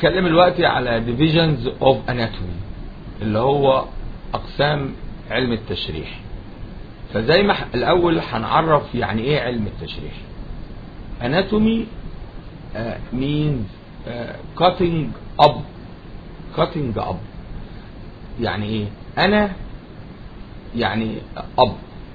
هنتكلم دلوقتي على divisions of anatomy اللي هو اقسام علم التشريح فزي ما ح- الاول هنعرف يعني ايه علم التشريح anatomy uh, means uh, cutting up cutting up يعني ايه انا يعني اب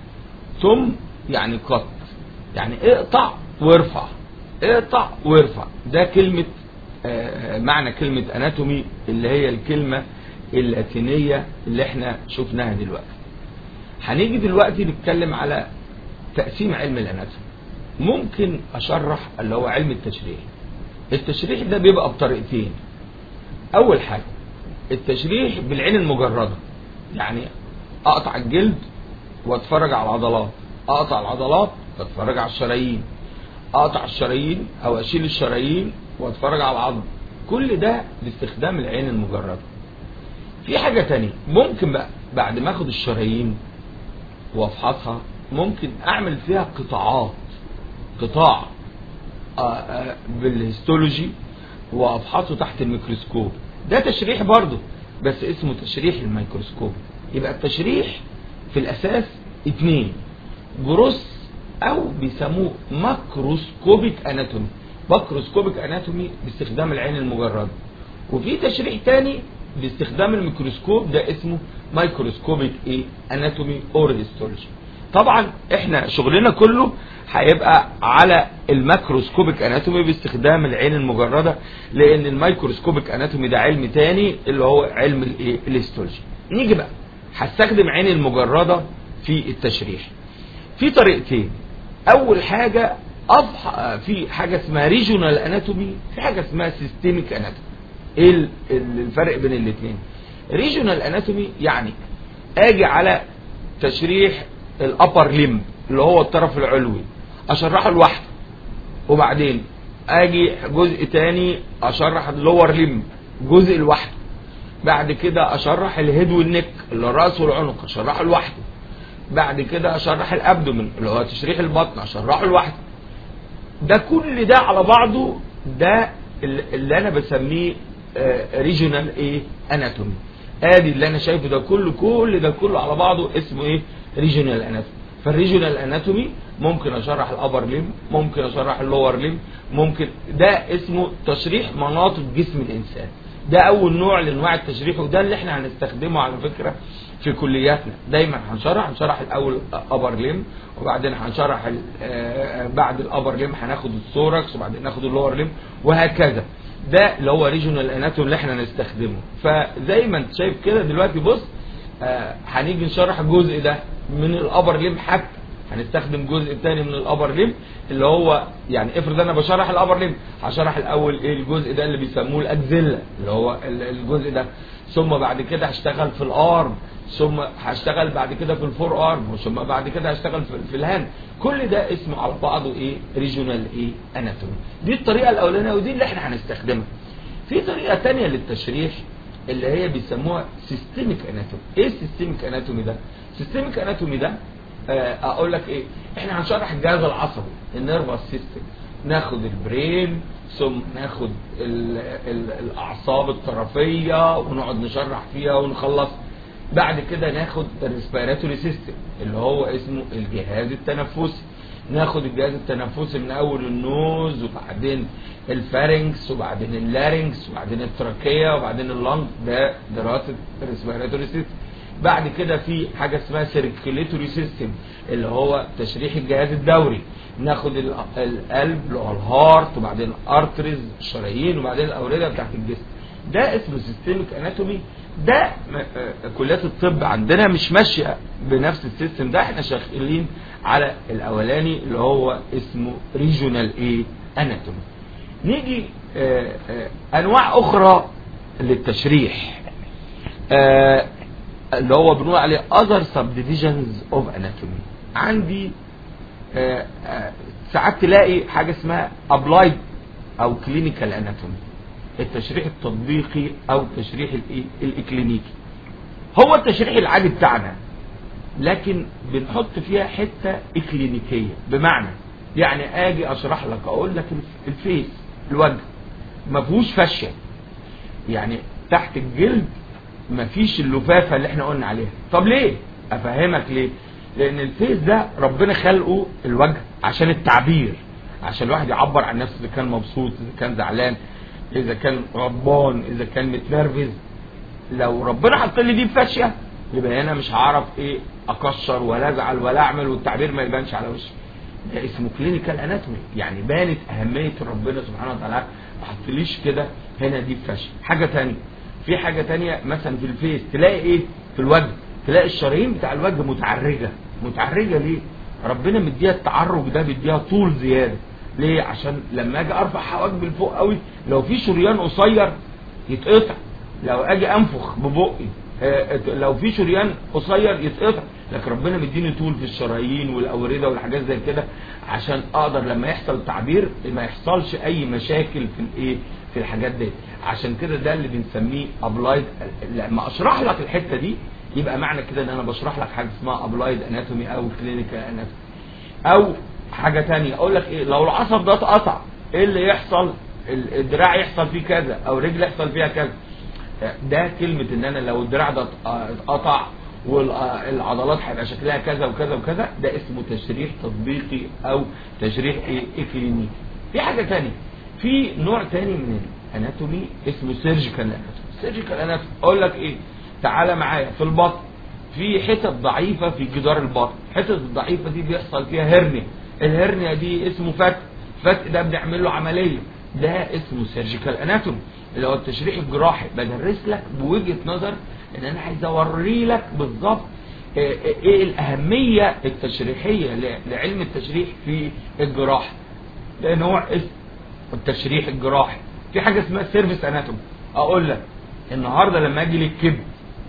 ثم يعني قط يعني اقطع وارفع اقطع وارفع ده كلمة آه، معنى كلمة اناتومي اللي هي الكلمة اللاتينية اللي احنا شفناها دلوقتي هنيجي دلوقتي نتكلم على تقسيم علم الاناتومي ممكن اشرح اللي هو علم التشريح التشريح ده بيبقى بطريقتين اول حاجة التشريح بالعين المجردة يعني اقطع الجلد واتفرج على العضلات اقطع العضلات واتفرج على الشرايين اقطع الشرايين او اشيل الشرايين واتفرج على العظم كل ده باستخدام العين المجردة في حاجة تانية ممكن بقى بعد ما اخد الشرايين وافحصها ممكن اعمل فيها قطاعات قطاع آه، آه، بالهيستولوجي وافحصه تحت الميكروسكوب ده تشريح برضه بس اسمه تشريح الميكروسكوب يبقى التشريح في الاساس اتنين جروس او بيسموه ماكروسكوبيك اناتومي ماكروسكوبيك اناتومي باستخدام العين المجردة وفي تشريح تاني باستخدام الميكروسكوب ده اسمه مايكروسكوبيك ايه اناتومي اور هيستولوجي طبعا احنا شغلنا كله هيبقى على الماكروسكوبيك اناتومي باستخدام العين المجردة لان الميكروسكوبيك اناتومي ده علم تاني اللي هو علم الايه الهيستولوجي نيجي بقى هستخدم عين المجردة في التشريح في طريقتين اول حاجة أضح... في حاجة اسمها ريجونال اناتومي في حاجة اسمها سيستميك اناتومي ايه ال- ال- الفرق بين الاثنين ريجونال اناتومي يعني اجي على تشريح الابر ليم اللي هو الطرف العلوي اشرحه لوحده وبعدين اجي جزء تاني اشرح اللور ليم جزء لوحده بعد كده اشرح الهيد والنك اللي هو الراس والعنق اشرحه لوحده بعد كده اشرح الابدومن اللي هو تشريح البطن اشرحه لوحده ده كل ده على بعضه ده اللي اللي انا بسميه ريجونال ايه اناتومي ادي اللي انا شايفه ده كله كل ده كله على بعضه اسمه ايه ريجونال اناتومي فالريجونال اناتومي ممكن اشرح الابر ليم ممكن اشرح اللور ليم ممكن ده اسمه تشريح مناطق جسم الانسان ده اول نوع لانواع التشريح وده اللي احنا هنستخدمه على فكره في كلياتنا دايما هنشرح هنشرح الاول ابر ليم وبعدين هنشرح ال- آه، بعد الابر ليم هناخد الثوركس وبعدين ناخد اللور ليم وهكذا ده اللي هو ريجونال اناتوم اللي احنا هنستخدمه فزي ما انت شايف كده دلوقتي بص آه، هنيجي نشرح الجزء ده من الابر ليم حتى هنستخدم جزء تاني من الابر ليم اللي هو يعني افرض انا بشرح الابر ليم هشرح الاول ايه الجزء ده اللي بيسموه الاكزيلا اللي هو ال- الجزء ده ثم بعد كده هشتغل في الارم ثم هشتغل بعد كده في الفور ارم ثم بعد كده هشتغل في, في الهاند كل ده اسمه على بعضه ايه ريجونال ايه اناتومي دي الطريقه الاولانيه ودي اللي احنا هنستخدمها في طريقه تانية للتشريح اللي هي بيسموها سيستميك اناتومي ايه السيستميك اناتومي ده سيستميك اناتومي ده آه، اقول لك ايه احنا هنشرح الجهاز العصبي النيرفس سيستم ناخد البرين ثم ناخد ال ال الاعصاب الطرفيه ونقعد نشرح فيها ونخلص بعد كده ناخد الريسبيراتوري سيستم اللي هو اسمه الجهاز التنفسي ناخد الجهاز التنفسي من اول النوز وبعدين الفارنكس وبعدين اللارنكس وبعدين التراكيه وبعدين اللنج ده دراسه الريسبيراتوري سيستم بعد كده في حاجه اسمها سيركيليتوري سيستم اللي هو تشريح الجهاز الدوري ناخد ال- القلب اللي هو الهارت وبعدين الارتريز الشرايين وبعدين الاورده بتاعت الجسم ده اسمه سيستميك اناتومي ده م- آه، كليات الطب عندنا مش ماشيه بنفس السيستم ده احنا شغالين على الاولاني اللي هو اسمه ريجونال ايه اناتومي نيجي آه، آه، انواع اخرى للتشريح آه، اللي هو بنقول عليه other subdivisions of anatomy عندي آه، آه، ساعات تلاقي حاجة اسمها applied او clinical anatomy التشريح التطبيقي او التشريح الايه الاكلينيكي هو التشريح العادي بتاعنا لكن بنحط فيها حتة اكلينيكية بمعنى يعني اجي اشرح لك اقول لك الفيس الوجه ما فيهوش فاشية يعني تحت الجلد مفيش اللفافه اللي احنا قلنا عليها طب ليه افهمك ليه لان الفيس ده ربنا خلقه الوجه عشان التعبير عشان الواحد يعبر عن نفسه اذا كان مبسوط اذا كان زعلان اذا كان غضبان اذا كان متنرفز لو ربنا حط لي دي فاشيه يبقى انا مش هعرف ايه اكشر ولا ازعل ولا اعمل والتعبير ما يبانش على وشي ده اسمه كلينيكال اناتومي يعني بانت اهميه ربنا سبحانه وتعالى ما حطليش كده هنا دي فاشيه حاجه تانية في حاجه تانية مثلا في الفيس تلاقي ايه في الوجه تلاقي الشرايين بتاع الوجه متعرجه متعرجه ليه ربنا مديها التعرج ده بيديها طول زياده ليه عشان لما اجي ارفع حواجبي لفوق قوي لو في شريان قصير يتقطع لو اجي انفخ ببقي آه، لو في شريان قصير يتقطع لكن ربنا مديني طول في الشرايين والاورده والحاجات زي كده عشان اقدر لما يحصل تعبير ما يحصلش اي مشاكل في الايه في الحاجات دي عشان كده ده اللي بنسميه ابلايد لما اشرح لك الحته دي يبقى معنى كده ان انا بشرح لك حاجه اسمها ابلايد اناتومي او كلينيكال اناتومي او حاجه تانية اقول لك ايه لو العصب ده اتقطع ايه اللي يحصل ال- الدراع يحصل فيه كذا او رجل يحصل فيها كذا ده كلمة ان انا لو الدراع ده اتقطع والعضلات هيبقى شكلها كذا وكذا وكذا ده اسمه تشريح تطبيقي او تشريح ايه اكلينيكي في حاجة تانية في نوع تاني من الاناتومي اسمه سيرجيكال اناتومي سيرجيكال اناتومي اقول لك ايه تعالى معايا في البطن في حتت ضعيفة في جدار البطن الحتت الضعيفة دي بيحصل فيها هرنيا الهرنيا دي اسمه فتق فتق ده بنعمل له عملية ده اسمه سيرجيكال اناتومي اللي هو التشريح الجراحي بدرس لك بوجهة نظر ان انا عايز اوري لك بالظبط ايه إيه الاهمية التشريحية ل- لعلم التشريح في الجراحة ده نوع اسم التشريح الجراحي في حاجة اسمها سيرفيس اناتومي اقول لك النهاردة لما اجي للكبد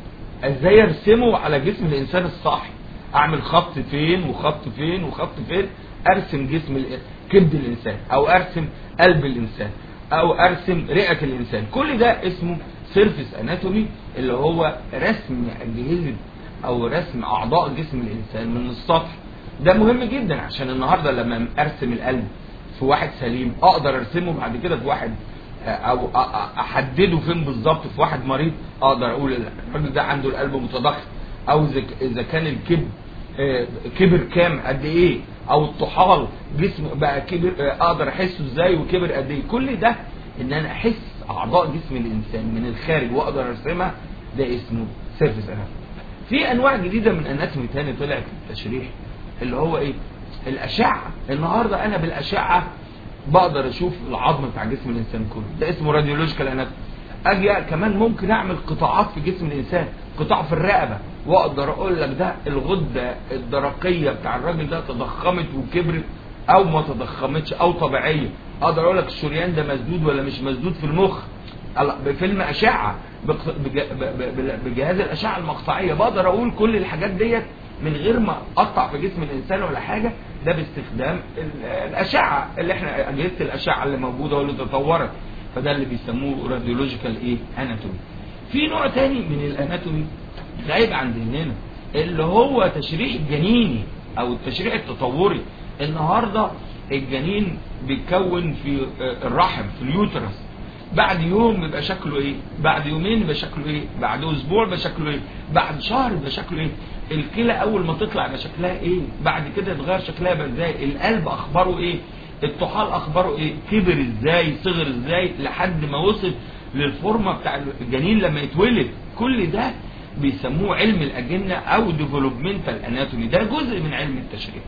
ازاي ارسمه على جسم الانسان الصاحي اعمل خط فين وخط فين وخط فين ارسم جسم ال- كبد الانسان او ارسم قلب الانسان او ارسم رئة الانسان كل ده اسمه سيرفيس اناتومي اللي هو رسم اجهزة او رسم اعضاء جسم الانسان من السطح ده مهم جدا عشان النهاردة لما ارسم القلب في واحد سليم اقدر ارسمه بعد كده في واحد او أ- أ- احدده فين بالظبط في واحد مريض اقدر اقول الراجل ده عنده القلب متضخم او اذا ك- اذا كان الكبد آه، كبر كام قد ايه او الطحال جسم بقى كبر آه، اقدر احسه ازاي وكبر قد ايه كل ده ان انا احس اعضاء جسم الانسان من الخارج واقدر ارسمها ده اسمه سيرفيس اناتومي في انواع جديده من اناتومي تاني طلعت في التشريح اللي هو ايه الاشعه النهارده انا بالاشعه بقدر اشوف العظم بتاع جسم الانسان كله ده اسمه راديولوجيكال اناتومي اجي كمان ممكن اعمل قطاعات في جسم الانسان قطاع في الرقبه واقدر اقول لك ده الغده الدرقيه بتاع الراجل ده تضخمت وكبرت او ما تضخمتش او طبيعيه اقدر اقول لك الشريان ده مسدود ولا مش مسدود في المخ الله، بفيلم اشعه بق- بج- ب- ب- بجهاز الاشعه المقطعيه بقدر اقول كل الحاجات ديت من غير ما اقطع في جسم الانسان ولا حاجه ده باستخدام ال- الاشعه اللي احنا اجهزه الاشعه اللي موجوده واللي تطورت فده اللي بيسموه راديولوجيكال ايه اناتومي في نوع تاني من الاناتومي غايب عن ذهننا اللي هو تشريح الجنيني او التشريح التطوري النهارده الجنين بيتكون في آه، الرحم في اليوترس بعد يوم يبقى شكله ايه بعد يومين يبقى شكله ايه بعد اسبوع يبقى شكله ايه بعد شهر يبقى شكله ايه الكلى اول ما تطلع يبقى شكلها ايه بعد كده يتغير شكلها يبقى ازاي القلب اخباره ايه الطحال اخباره ايه كبر ازاي صغر ازاي لحد ما وصل للفورمه بتاع الجنين لما يتولد كل ده بيسموه علم الاجنه او ديفلوبمنتال اناتومي ده جزء من علم التشريح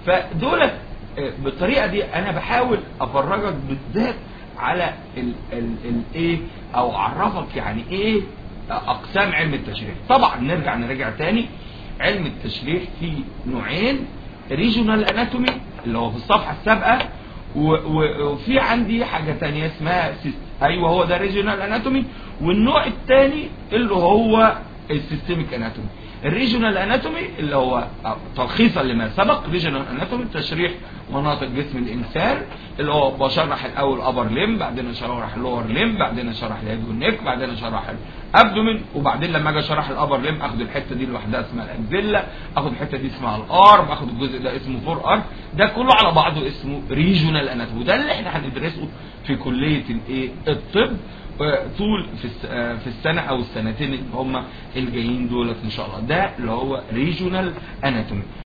فدولت آه، بالطريقه دي انا بحاول افرجك بالذات على الايه او اعرفك يعني ايه اقسام علم التشريح طبعا نرجع نرجع تاني علم التشريح فيه نوعين ريجونال اناتومي اللي هو في الصفحه السابقه و- و- وفي عندي حاجه تانية اسمها سيست... ايوه هو ده ريجونال اناتومي والنوع الثاني اللي هو السيستميك اناتومي الريجونال اناتومي اللي هو تلخيصا لما سبق ريجونال اناتومي تشريح مناطق جسم الانسان اللي هو بشرح الاول ابر ليم بعدين اشرح اللور ليم بعدين اشرح اليد والنك بعدين اشرح الابدومين وبعدين لما اجي اشرح الابر ليم اخد الحته دي لوحدها اسمها الاكزيلا اخد الحته دي اسمها الارم اخد الجزء ده اسمه فور ارم ده كله على بعضه اسمه ريجونال اناتومي وده اللي احنا هندرسه في كليه الايه الطب آه، طول في الس- آه، في السنه او السنتين اللي هم الجايين دولت ان شاء الله ده اللي هو ريجونال اناتومي